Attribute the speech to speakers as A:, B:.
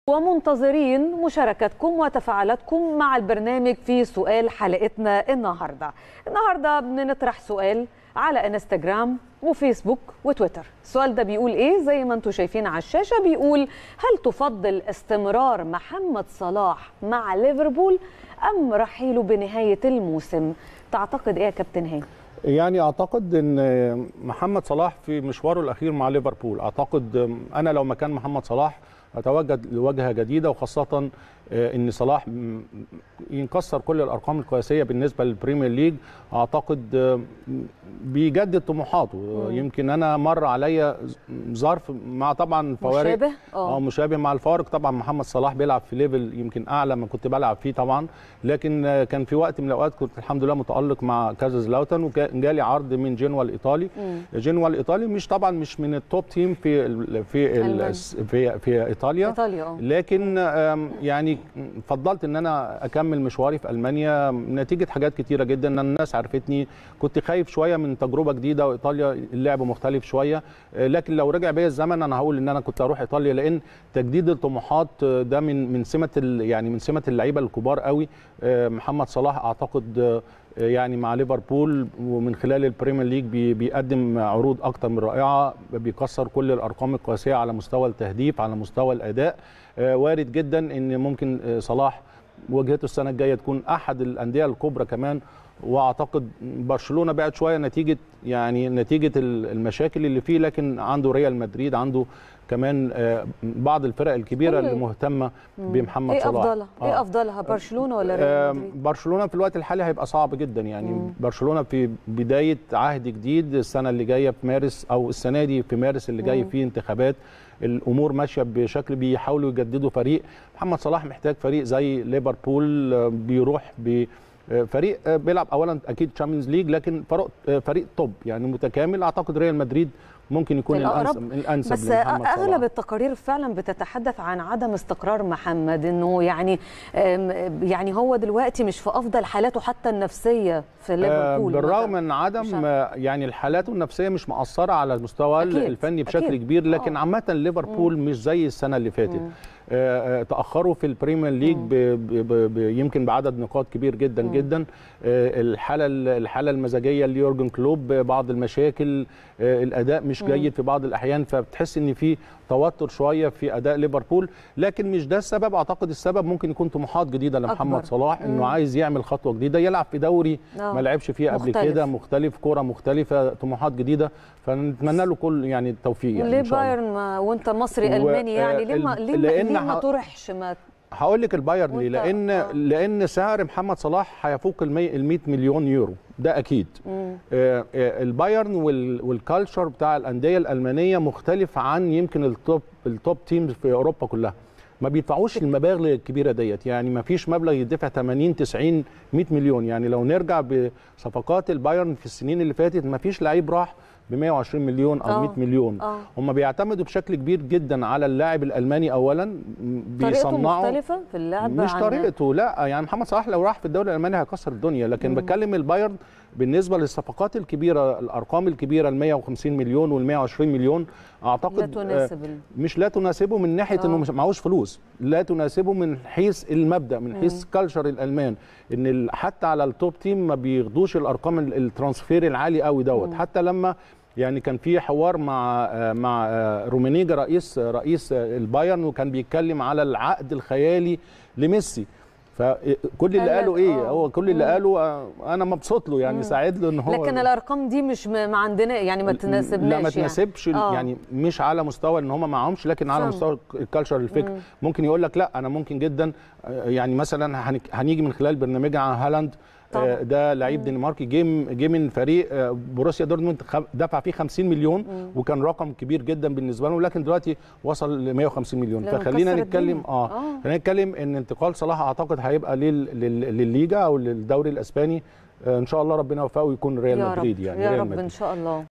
A: ومنتظرين مشاركتكم وتفاعلاتكم مع البرنامج في سؤال حلقتنا النهارده. النهارده بنطرح سؤال على انستجرام وفيسبوك وتويتر. السؤال ده بيقول ايه؟ زي ما انتم شايفين على الشاشه بيقول هل تفضل استمرار محمد صلاح مع ليفربول ام رحيله بنهايه الموسم؟ تعتقد ايه يا كابتن هاني؟
B: يعني اعتقد ان محمد صلاح في مشواره الاخير مع ليفربول اعتقد انا لو مكان محمد صلاح اتوجد لوجهه جديده وخاصه ان صلاح ينكسر كل الارقام القياسيه بالنسبه للبريمير ليج اعتقد بيجدد طموحاته يمكن انا مر عليا ظرف مع طبعا فوارق
A: مشابه
B: اه مشابه مع الفارق طبعا محمد صلاح بيلعب في ليفل يمكن اعلى ما كنت بلعب فيه طبعا لكن كان في وقت من الاوقات كنت الحمد لله متالق مع كازازلاوتن وجالي عرض من جنوا الايطالي جنوا الايطالي مش طبعا مش من التوب تيم في ال في ال في في ايطاليا
A: ايطاليا
B: لكن يعني فضلت ان انا اكمل مشواري في المانيا نتيجه حاجات كتيره جدا ان الناس عرفتني كنت خايف شويه من تجربه جديده وايطاليا اللعب مختلف شويه لكن لو رجع بيا الزمن انا هقول ان انا كنت اروح ايطاليا لان تجديد الطموحات ده من من سمه يعني من سمه اللعيبه الكبار قوي محمد صلاح اعتقد يعني مع ليفربول ومن خلال البريمير ليج بيقدم عروض اكتر من رائعه بيكسر كل الارقام القياسيه على مستوى التهديف على مستوى الاداء وارد جدا ان ممكن صلاح واجهته السنه الجايه تكون احد الانديه الكبرى كمان واعتقد برشلونه بعد شويه نتيجه يعني نتيجه المشاكل اللي فيه لكن عنده ريال مدريد عنده كمان بعض الفرق الكبيره اللي مهتمه بمحمد
A: إيه
B: صلاح
A: افضلها آه. ايه افضلها برشلونه ولا ريال مدريد
B: برشلونه في الوقت الحالي هيبقى صعب جدا يعني مم. برشلونه في بدايه عهد جديد السنه اللي جايه في مارس او السنه دي في مارس اللي جاي فيه انتخابات الامور ماشيه بشكل بيحاولوا يجددوا فريق محمد صلاح محتاج فريق زي ليفربول بيروح ب فريق بيلعب اولا اكيد تشامبيونز ليج لكن فريق توب يعني متكامل اعتقد ريال مدريد ممكن يكون الانسب الانسب
A: بس اغلب صلاح. التقارير فعلا بتتحدث عن عدم استقرار محمد انه يعني يعني هو دلوقتي مش في افضل حالاته حتى النفسيه في ليفربول
B: بالرغم من عدم يعني الحالات النفسيه مش مأثره على المستوى أكيد. الفني بشكل أكيد. كبير لكن عامه ليفربول مش زي السنه اللي فاتت آه تاخروا في البريمير ليج ب ب ب يمكن بعدد نقاط كبير جدا مم. جدا آه الحاله الحاله المزاجيه ليورجن كلوب بعض المشاكل آه الاداء مش جيد في بعض الاحيان فبتحس ان في توتر شويه في اداء ليفربول لكن مش ده السبب اعتقد السبب ممكن يكون طموحات جديده لمحمد أكبر. صلاح انه عايز يعمل خطوه جديده يلعب في دوري ما لعبش فيه قبل كده مختلف كره مختلفه طموحات جديده فنتمنى له كل يعني التوفيق يعني
A: ليه بايرن وانت مصري الماني يعني ليه ما ليه, ليه ما طرحش ما
B: هقول لك البايرن ليه لان آه. لان سعر محمد صلاح هيفوق ال 100 مليون يورو ده اكيد آه آه البايرن والكالتشر بتاع الانديه الالمانيه مختلف عن يمكن التوب التوب تيمز في اوروبا كلها ما بيدفعوش المبالغ الكبيره ديت يعني ما فيش مبلغ يدفع 80 90 100 مليون يعني لو نرجع بصفقات البايرن في السنين اللي فاتت ما فيش لعيب راح ب 120 مليون او 100 مليون أوه. هم بيعتمدوا بشكل كبير جدا على اللاعب الالماني اولا
A: بيصنعوا مختلفه في اللعب
B: مش طريقته لا يعني محمد صلاح لو راح في الدوري الالماني هيكسر الدنيا لكن مم. بتكلم البايرن بالنسبه للصفقات الكبيره الارقام الكبيره ال 150 مليون وال 120 آه اعتقد
A: لا تناسب
B: مش لا تناسبه من ناحيه أوه. انه معهوش فلوس لا تناسبه من حيث المبدا من حيث كالتشر الالمان ان حتى على التوب تيم ما بياخدوش الارقام الترانسفير العالي قوي دوت حتى لما يعني كان في حوار مع مع رومينيجا رئيس رئيس البايرن وكان بيتكلم على العقد الخيالي لميسي فكل اللي قاله ايه هو كل اللي قاله انا مبسوط له يعني ساعد له ان هو
A: لكن الارقام دي مش ما عندنا يعني ما تناسبناش
B: لا ما تناسبش يعني. يعني مش على مستوى ان هم معهمش لكن على مستوى الكالتشر الفكر ممكن يقول لك لا انا ممكن جدا يعني مثلا هنيجي من خلال برنامجنا عن هالاند طبعا. ده لعيب دنماركي جه جه من فريق بروسيا دورتموند دفع فيه 50 مليون مم. وكان رقم كبير جدا بالنسبه له لكن دلوقتي وصل ل 150 مليون فخلينا نتكلم اه, آه. خلينا نتكلم ان انتقال صلاح اعتقد هيبقى للليجا او للدوري الاسباني ان شاء الله ربنا يوفقه ويكون ريال مدريد يعني
A: يا
B: ريال
A: رب
B: مدريد.
A: ان شاء الله